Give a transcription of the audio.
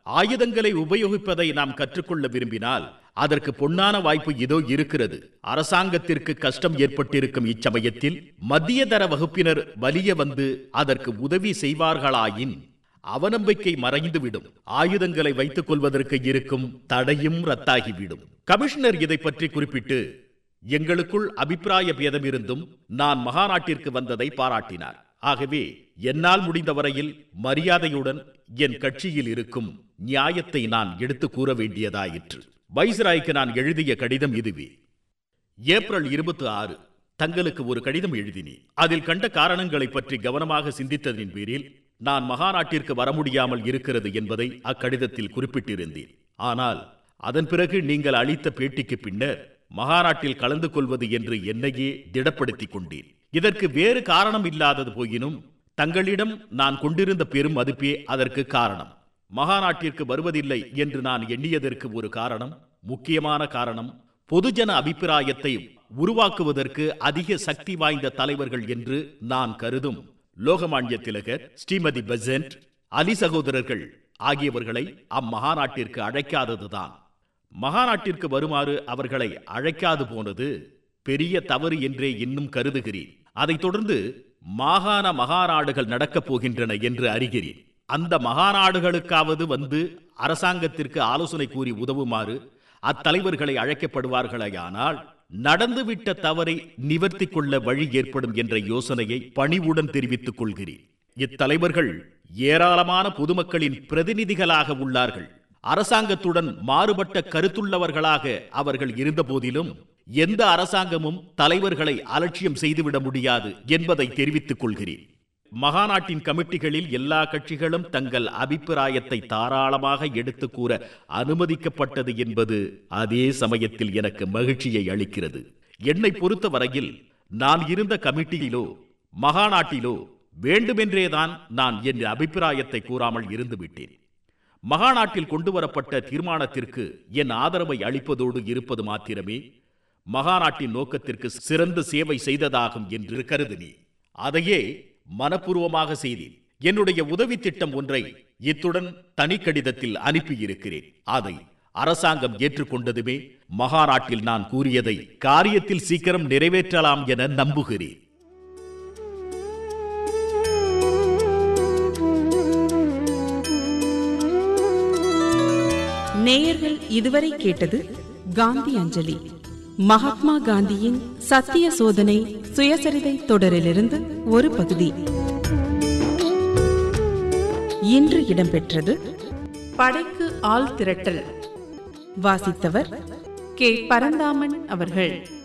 ஆயுதங்களை உபயோகிப்பதை நாம் கற்றுக்கொள்ள விரும்பினால் அதற்கு பொன்னான வாய்ப்பு இதோ இருக்கிறது அரசாங்கத்திற்கு கஷ்டம் ஏற்பட்டிருக்கும் இச்சமயத்தில் மத்தியதர வகுப்பினர் வலிய வந்து அதற்கு உதவி செய்வார்களாயின் அவநம்பிக்கை மறைந்துவிடும் ஆயுதங்களை வைத்துக் கொள்வதற்கு இருக்கும் தடையும் ரத்தாகிவிடும் கமிஷனர் இதை பற்றி குறிப்பிட்டு எங்களுக்குள் அபிப்பிராய பேதம் இருந்தும் நான் மகாநாட்டிற்கு வந்ததை பாராட்டினார் ஆகவே என்னால் முடிந்த வரையில் மரியாதையுடன் என் கட்சியில் இருக்கும் நியாயத்தை நான் எடுத்து கூற வேண்டியதாயிற்று வைஸ்ராய்க்கு நான் எழுதிய கடிதம் இதுவே ஏப்ரல் இருபத்தி ஆறு தங்களுக்கு ஒரு கடிதம் எழுதினேன் அதில் கண்ட காரணங்களை பற்றி கவனமாக சிந்தித்ததின் பேரில் நான் மகாநாட்டிற்கு வர முடியாமல் இருக்கிறது என்பதை அக்கடிதத்தில் குறிப்பிட்டிருந்தேன் ஆனால் அதன் பிறகு நீங்கள் அளித்த பேட்டிக்கு பின்னர் மகாநாட்டில் கலந்து கொள்வது என்று என்னையே திடப்படுத்திக் கொண்டேன் இதற்கு வேறு காரணம் இல்லாதது போயினும் தங்களிடம் நான் கொண்டிருந்த பெரும் மதிப்பே அதற்கு காரணம் மகாநாட்டிற்கு வருவதில்லை என்று நான் எண்ணியதற்கு ஒரு காரணம் முக்கியமான காரணம் பொதுஜன அபிப்பிராயத்தை உருவாக்குவதற்கு அதிக சக்தி வாய்ந்த தலைவர்கள் என்று நான் கருதும் லோகமான்ய திலகர் ஸ்ரீமதி பெசன்ட் அலி சகோதரர்கள் ஆகியவர்களை அம்மகாநாட்டிற்கு அழைக்காததுதான் மகாநாட்டிற்கு வருமாறு அவர்களை அழைக்காது போனது பெரிய தவறு என்றே இன்னும் கருதுகிறேன் அதைத் தொடர்ந்து மாகாண மகாநாடுகள் நடக்கப் போகின்றன என்று அறிகிறேன் அந்த மகாநாடுகளுக்காவது வந்து அரசாங்கத்திற்கு ஆலோசனை கூறி உதவுமாறு அத்தலைவர்களை அழைக்கப்படுவார்களேயானால் நடந்துவிட்ட தவறை நிவர்த்தி கொள்ள வழி ஏற்படும் என்ற யோசனையை பணிவுடன் தெரிவித்துக் கொள்கிறேன் இத்தலைவர்கள் ஏராளமான பொதுமக்களின் பிரதிநிதிகளாக உள்ளார்கள் அரசாங்கத்துடன் மாறுபட்ட கருத்துள்ளவர்களாக அவர்கள் இருந்தபோதிலும் எந்த அரசாங்கமும் தலைவர்களை அலட்சியம் செய்துவிட முடியாது என்பதை தெரிவித்துக் கொள்கிறேன் மகாநாட்டின் கமிட்டிகளில் எல்லா கட்சிகளும் தங்கள் அபிப்பிராயத்தை தாராளமாக எடுத்து கூற அனுமதிக்கப்பட்டது என்பது அதே சமயத்தில் எனக்கு மகிழ்ச்சியை அளிக்கிறது என்னை பொறுத்தவரையில் நான் இருந்த கமிட்டியிலோ மகாநாட்டிலோ வேண்டுமென்றேதான் நான் என் அபிப்பிராயத்தை கூறாமல் இருந்து விட்டேன் மகாநாட்டில் கொண்டு வரப்பட்ட தீர்மானத்திற்கு என் ஆதரவை அளிப்பதோடு இருப்பது மாத்திரமே மகாநாட்டின் நோக்கத்திற்கு சிறந்த சேவை செய்ததாகும் என்று கருதினேன் அதையே மனப்பூர்வமாக செய்தேன் என்னுடைய உதவி திட்டம் ஒன்றை இத்துடன் தனி கடிதத்தில் அனுப்பியிருக்கிறேன் அதை அரசாங்கம் ஏற்றுக்கொண்டதுமே மகாநாட்டில் நான் கூறியதை காரியத்தில் சீக்கிரம் நிறைவேற்றலாம் என நம்புகிறேன் நேயர்கள் இதுவரை கேட்டது காந்தி அஞ்சலி மகாத்மா காந்தியின் சத்திய சோதனை சுயசரிதை தொடரிலிருந்து ஒரு பகுதி இன்று இடம்பெற்றது படைக்கு ஆள் திரட்டல் வாசித்தவர் கே பரந்தாமன் அவர்கள்